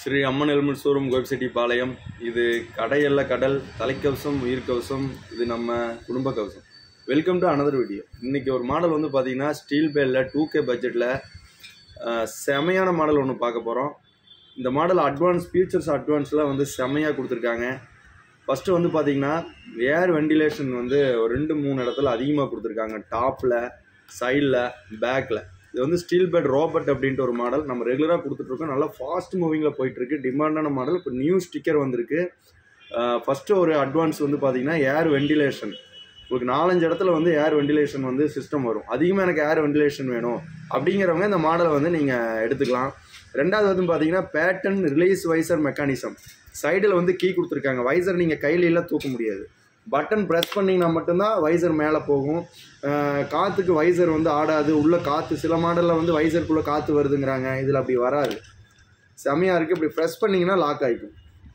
Sri Amman helmet showroom Gobichettipalayam இது கடையல்ல கடல் தலைக்கவசம் உயிர் கவசம் இது நம்ம குடும்ப கவசம் வெல்கம் டு அனதர் வீடியோ இன்னைக்கு ஒரு மாடல் வந்து பார்த்தீங்கன்னா ஸ்டீல் பேலில் டூ கே பட்ஜெட்டில் செமையான மாடல் ஒன்று பார்க்க போகிறோம் இந்த மாடல் அட்வான்ஸ் ஃபியூச்சர்ஸ் அட்வான்ஸ்லாம் வந்து செமையாக கொடுத்துருக்காங்க ஃபஸ்ட்டு வந்து பார்த்தீங்கன்னா ஏர் வெண்டிலேஷன் வந்து ஒரு ரெண்டு மூணு இடத்துல அதிகமாக கொடுத்துருக்காங்க டாப்பில் சைடில் பேக்கில் இது வந்து ஸ்டீல் பெட் ரோபட் அப்படின்ட்டு ஒரு மாடல் நம்ம ரெகுலராக கொடுத்துட்ருக்கோம் நல்லா ஃபாஸ்ட் மூவிங்கில் போயிட்டுருக்கு டிமாண்டான மாடல் இப்போ நியூ ஸ்டிக்கர் வந்திருக்கு ஃபஸ்ட்டு ஒரு அட்வான்ஸ் வந்து பார்த்தீங்கன்னா ஏர் வெண்டிலேஷன் உங்களுக்கு நாலஞ்சு இடத்துல வந்து ஏர் வெண்டிலேஷன் வந்து சிஸ்டம் வரும் அதிகமாக எனக்கு ஏர் வெண்டிலேஷன் வேணும் அப்படிங்கிறவங்க இந்த மாடலை வந்து நீங்கள் எடுத்துக்கலாம் ரெண்டாவது வந்து பார்த்தீங்கன்னா பேட்டன் ரிலீஸ் வைசர் மெக்கானிசம் சைடில் வந்து கீ கொடுத்துருக்காங்க வைசர் நீங்கள் கையில எல்லாம் தூக்க முடியாது பட்டன் ப்ரெஸ் பண்ணிங்கன்னா மட்டும்தான் வைசர் மேலே போகும் அஹ் காற்றுக்கு வைசர் வந்து ஆடாது உள்ள காற்று சில மாடலில் வந்து வைசருக்குள்ளே காற்று வருதுங்கிறாங்க இதில் அப்படி வராது செமையாக இருக்குது இப்படி ப்ரெஸ் பண்ணிங்கன்னா லாக் ஆகிக்கும்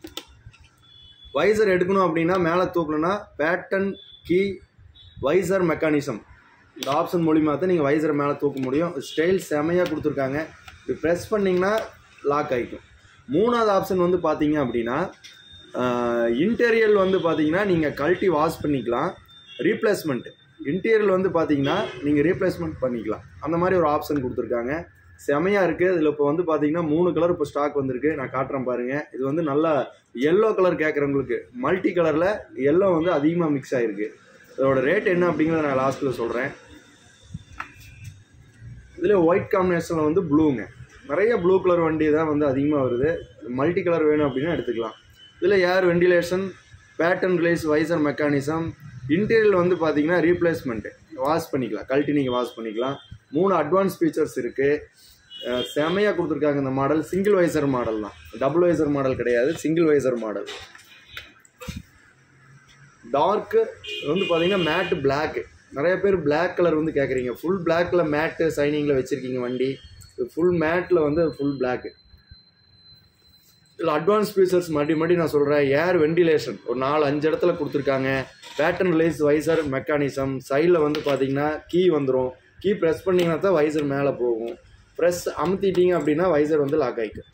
வைசர் எடுக்கணும் அப்படின்னா மேலே தூக்கணும்னா பேட்டன் கீ வைசர் மெக்கானிசம் இந்த ஆப்ஷன் மூலிமா தான் நீங்கள் வைசரை மேலே தூக்க முடியும் ஸ்டைல் செமையாக கொடுத்துருக்காங்க இப்படி ப்ரெஸ் பண்ணிங்கன்னா லாக் ஆகிக்கும் மூணாவது ஆப்ஷன் வந்து பார்த்தீங்க அப்படின்னா இன்டீரியல் வந்து பார்த்தீங்கன்னா நீங்கள் கழட்டி வாஷ் பண்ணிக்கலாம் ரீப்ளேஸ்மெண்ட் இன்டீரியல் வந்து பார்த்தீங்கன்னா நீங்கள் ரீப்ளேஸ்மெண்ட் பண்ணிக்கலாம் அந்த மாதிரி ஒரு ஆப்ஷன் கொடுத்துருக்காங்க செமையாக இருக்குது இதில் இப்போ வந்து பார்த்தீங்கன்னா மூணு கலர் இப்போ ஸ்டாக் வந்திருக்கு நான் காட்டுறேன் பாருங்கள் இது வந்து நல்லா எல்லோ கலர் கேட்குறவங்களுக்கு மல்டி கலரில் எல்லோ வந்து அதிகமாக மிக்ஸ் ஆகிருக்கு இதோட ரேட் என்ன அப்படிங்கிறத நான் லாஸ்ட்டில் சொல்கிறேன் இதில் ஒயிட் காம்பினேஷனில் வந்து ப்ளூங்க நிறைய ப்ளூ கலர் வண்டி தான் வந்து அதிகமாக வருது மல்டி கலர் வேணும் அப்படின்னா எடுத்துக்கலாம் இதில் air ventilation button release visor mechanism interior வந்து பார்த்தீங்கன்னா ரீப்ளேஸ்மெண்ட்டு வாஷ் பண்ணிக்கலாம் கழட்டி நீங்கள் வாஷ் பண்ணிக்கலாம் மூணு அட்வான்ஸ் ஃபீச்சர்ஸ் இருக்குது செமையாக கொடுத்துருக்காங்க இந்த மாடல் சிங்கிள் வைசர் மாடல் தான் டபுள் வைசர் மாடல் கிடையாது சிங்கிள் வைசர் மாடல் டார்க்கு வந்து பார்த்தீங்கன்னா மேட்டு பிளாக்கு நிறைய பேர் பிளாக் கலர் வந்து கேட்குறீங்க ஃபுல் பிளாக்ல மேட்டு சைனிங்கில் வச்சுருக்கீங்க வண்டி ஃபுல் மேட்டில் வந்து ஃபுல் பிளாக்கு இதில் அட்வான்ஸ் ஃபீச்சர்ஸ் மறுபடி மறுபடி நான் சொல்கிறேன் ஏர் வெண்டிலேஷன் ஒரு நாலு அஞ்சு இடத்துல கொடுத்துருக்காங்க பேட்டன் ரிலேஸ் வைசர் மெக்கானிசம் சைடில் வந்து பார்த்தீங்கன்னா கீ வந்துடும் கீ ப்ரெஸ் பண்ணிங்கன்னா தான் வைசர் மேலே போகும் ப்ரெஸ் அமுத்திட்டீங்க அப்படின்னா வைசர் வந்து லாக் ஆகிக்கும்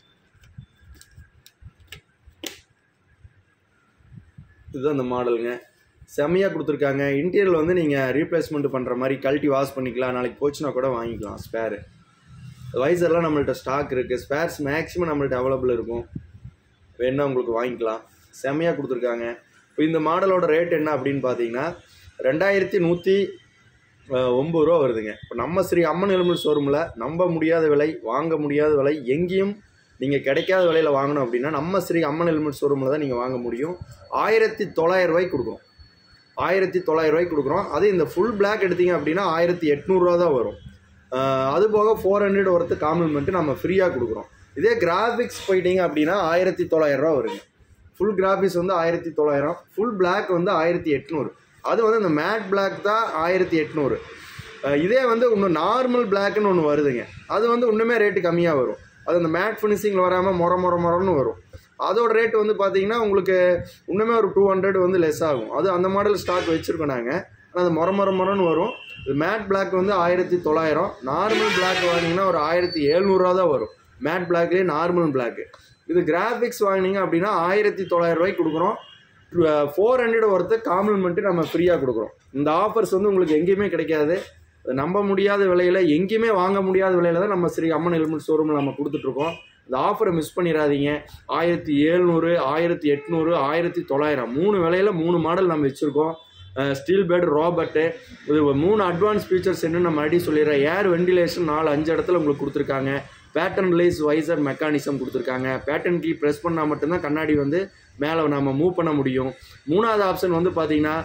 இதுதான் இந்த மாடலுங்க செம்மையாக கொடுத்துருக்காங்க இன்டீரியல் வந்து நீங்கள் ரீப்ளேஸ்மெண்ட் பண்ணுற மாதிரி கழட்டி வாஷ் பண்ணிக்கலாம் நாளைக்கு போச்சுன்னா கூட வாங்கிக்கலாம் ஸ்பேரு வைசர்லாம் நம்மள்ட்ட ஸ்டாக் இருக்குது ஸ்பேர்ஸ் மேக்ஸிமம் நம்மள்ட்ட அவைலபிள் இருக்கும் வேணா உங்களுக்கு வாங்கிக்கலாம் செம்மையாக கொடுத்துருக்காங்க இப்போ இந்த மாடலோட ரேட் என்ன அப்படின்னு பார்த்தீங்கன்னா ரெண்டாயிரத்தி நூற்றி ஒம்பது ரூபா வருதுங்க இப்போ நம்ம ஸ்ரீ அம்மன் எலும்பு ஷோரூமில் நம்ப முடியாத விலை வாங்க முடியாத விலை எங்கேயும் நீங்கள் கிடைக்காத விலையில் வாங்கணும் அப்படின்னா நம்ம ஸ்ரீ அம்மன் ஹெல்மெட் ஷோரூமில் தான் நீங்கள் வாங்க முடியும் ஆயிரத்தி தொள்ளாயிரம் ரூபாய்க்கு கொடுக்குறோம் ஆயிரத்தி தொள்ளாயிரம் ரூபாய்க்கு கொடுக்குறோம் அது இந்த ஃபுல் பிளாக் எடுத்தீங்க அப்படின்னா ஆயிரத்தி எட்நூறுரூவா தான் வரும் ஆஹ் அது போக ஃபோர் ஹண்ட்ரட் ஒருத்து காம்ப்ளிமெண்ட்டு நம்ம ஃப்ரீயாக கொடுக்குறோம் இதே கிராஃபிக்ஸ் போயிட்டீங்க அப்படின்னா ஆயிரத்தி தொள்ளாயிரம் ரூபா வருங்க ஃபுல் கிராஃபிக்ஸ் வந்து ஆயிரத்தி தொள்ளாயிரம் ஃபுல் பிளாக் வந்து ஆயிரத்தி எட்நூறு அது வந்து இந்த மேட் பிளாக் தான் ஆயிரத்தி எட்நூறு இதே வந்து இன்னும் நார்மல் பிளாக்னு ஒன்று வருதுங்க அது வந்து இன்னுமே ரேட்டு கம்மியாக வரும் அது அந்த மேட் ஃபினிஷிங்கில் வராமல் மொர மொர மொரன்னு வரும் அதோட ரேட் வந்து பார்த்தீங்கன்னா உங்களுக்கு இன்னுமே ஒரு டூ ஹண்ட்ரட் வந்து லெஸ் ஆகும் அது அந்த மாடல் ஸ்டாக் வச்சுருக்கோம் நாங்கள் ஆனால் அது மொர மொர மொரன்னு வரும் இது மேட் பிளாக் வந்து ஆயிரத்தி தொள்ளாயிரம் நார்மல் பிளாக் வாங்கினீங்கன்னா ஒரு ஆயிரத்தி எழுநூறுவா தான் வரும் மேட் பிளாக்லேயே நார்மல் பிளாக்கு இது கிராஃபிக்ஸ் வாங்கினீங்க அப்படின்னா ஆயிரத்தி தொள்ளாயிரம் ரூபாய்க்கு கொடுக்குறோம் ஃபோர் ஹண்ட்ரட் ஒருத்த காம்ப்ளிமெண்ட்டு நம்ம ஃப்ரீயாக கொடுக்குறோம் இந்த ஆஃபர்ஸ் வந்து உங்களுக்கு எங்கேயுமே கிடைக்காது நம்ப முடியாத விலையில் எங்கேயுமே வாங்க முடியாத விலையில தான் நம்ம ஸ்ரீ அம்மன் ஹெல்மெட் ஷோரூமில் நம்ம கொடுத்துட்ருக்கோம் இந்த ஆஃபரை மிஸ் பண்ணிடாதீங்க ஆயிரத்தி எழுநூறு ஆயிரத்தி எட்நூறு ஆயிரத்தி தொள்ளாயிரம் மூணு விலையில் மூணு மாடல் நம்ம வச்சுருக்கோம் ஸ்டீல் பெட் ரோபட்டு இது மூணு அட்வான்ஸ் ஃபீச்சர்ஸ் என்னன்னு நான் மறுபடியும் சொல்லிடுறேன் ஏர் வெண்டிலேஷன் நாலு அஞ்சு இடத்துல உங்களுக்கு கொடுத்துருக்காங்க பேட்டர்ன் ரிலேஸ் வைசர் மெக்கானிசம் கொடுத்துருக்காங்க பேட்டர்ன் கீ ப்ரெஸ் பண்ணால் மட்டும்தான் கண்ணாடி வந்து மேலே நம்ம மூவ் பண்ண முடியும் மூணாவது ஆப்ஷன் வந்து பார்த்தீங்கன்னா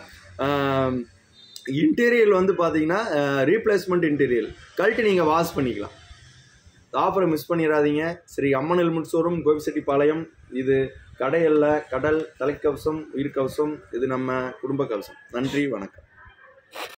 இன்டீரியல் வந்து பார்த்தீங்கன்னா ரீப்ளேஸ்மெண்ட் இன்டீரியல் கழட்டி நீங்கள் வாஷ் பண்ணிக்கலாம் ஆஃபரை மிஸ் பண்ணிடாதீங்க ஸ்ரீ அம்மன் ஹெல்மெட் ஷோரூம் கோபிசெட்டிப்பாளையம் இது கடையல்ல கடல் தலைக்கவசம் உயிர் கவசம் இது நம்ம குடும்ப கவசம் நன்றி வணக்கம்